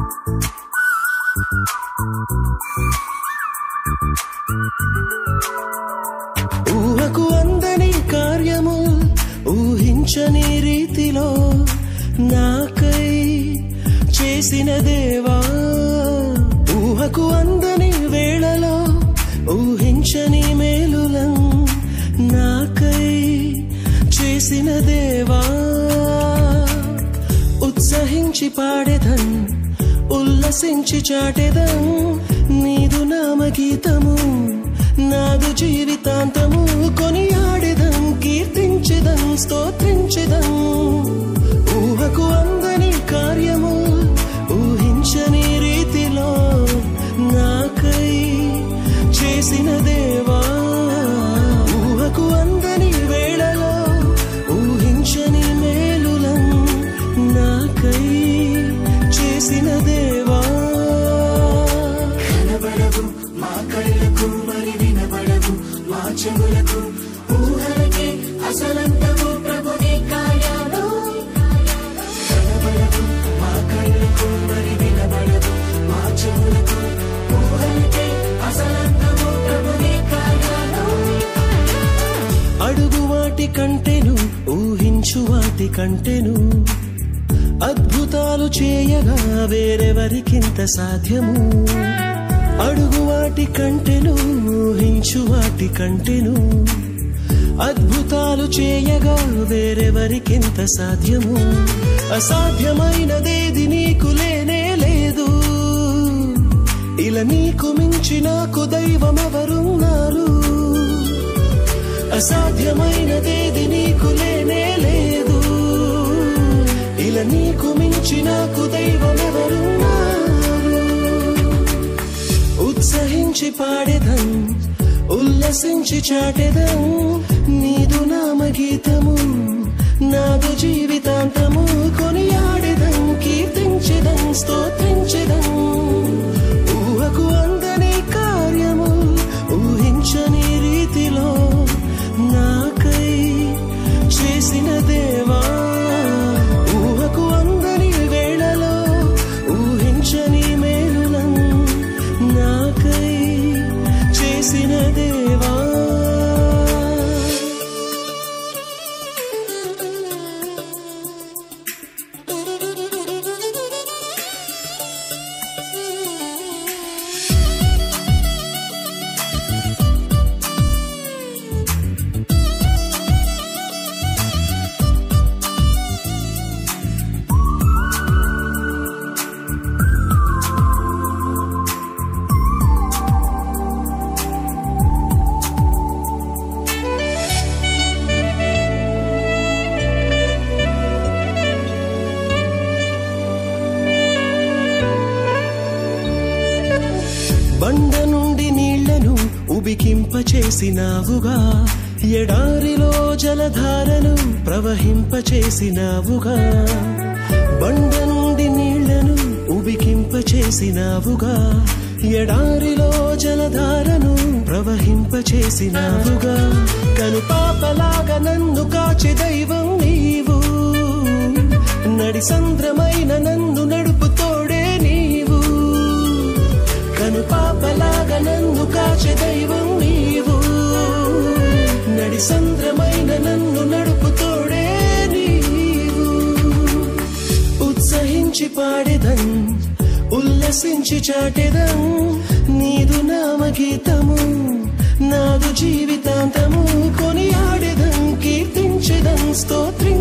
ఊహకు అందని కార్యము ఊహించని రీతిలో నాకై చేసిన దేవా ఊహకు అందని వేళలో ఊహించని మేలులం నాకై చేసిన దేవా ఉత్సహించి పాడేదన్ ఉల్లసించి చాటెదం నీదు నామగీతము నాదు జీవితాంతము కొనియాడెదం కీర్తించెదం స్తోత్రించెదం ఊహకు అందని కార్యము ఊహించని రీతిలో నాకై చేసిన దేవా ఊహకు అందని వేళలో ఊహించని మేలులం నాకై చేసిన దేవా కనబడవు మా కళ్ళకు మరి వినబడవు మా చెవులకు ఊహలకే అసలంతము ప్రభుని కార్యాలు కనబడవు మా కళ్ళకు మరి వినబడవు మా చెవులకు ఊహలకే అసలంతము ప్రభుని కార్యాలు అడుగు వాటి కంటెను ఊహించు వాటి కంటెను అద్భుతాలు చేయగా వేరెవరికింత సాధ్యము అడుగు వాటి కంటెను ఊహించు వాటి కంటెను అద్భుతాలు చేయగా వేరెవరికింత సాధ్యము అసాధ్యమైనదేది నీకు లేనే లేదు ఇలా నీకు మించి నాకు దైవమెవరున్నారు అసాధ్యమైనదేది నీకు లేనే లేదు ఇలా నీకు మించి నాకు దైవమెవరున్నారు ఉత్సహించి పాడేదం ఉల్లసించి చాటెదం నీదు నామగీతము నాదు జీవితాంతము కొనియాడెదం కీర్తించెదం స్తోత్రించెదం ఊహకు అందని కార్యము ఊహించని రీతిలో నాకై చేసిన దేవా ఊహకు అందని వేళలో ఊహించని మేలులం నాకై చేసిన దేవా బండ నుండి నీళ్లను ఉబికింపచేసినావుగా ఎడారిలో జలధారను ప్రవహింపచేసినావుగా బండ నుండి నీళ్లను ఉబికింపచేసినావుగా ఎడారిలో జలధారను ప్రవహింపచేసినావుగా కను పాపలాగా నన్ను కాచె దైవం నీవు నడి సంద్రమైన నన్ను నడుపు తోడే నీవు కను పాపలాగా నన్ను కాచె దైవం నీవు నడి సంద్రమైన నన్ను నడుపు తోడే నీవు ఉత్సహించి పాడేదం ఉల్లసించి చాటెదం నీదు నామగీతము నాదు జీవితాంతము కొనియాడెదం కీర్తించెదం స్తోత్రి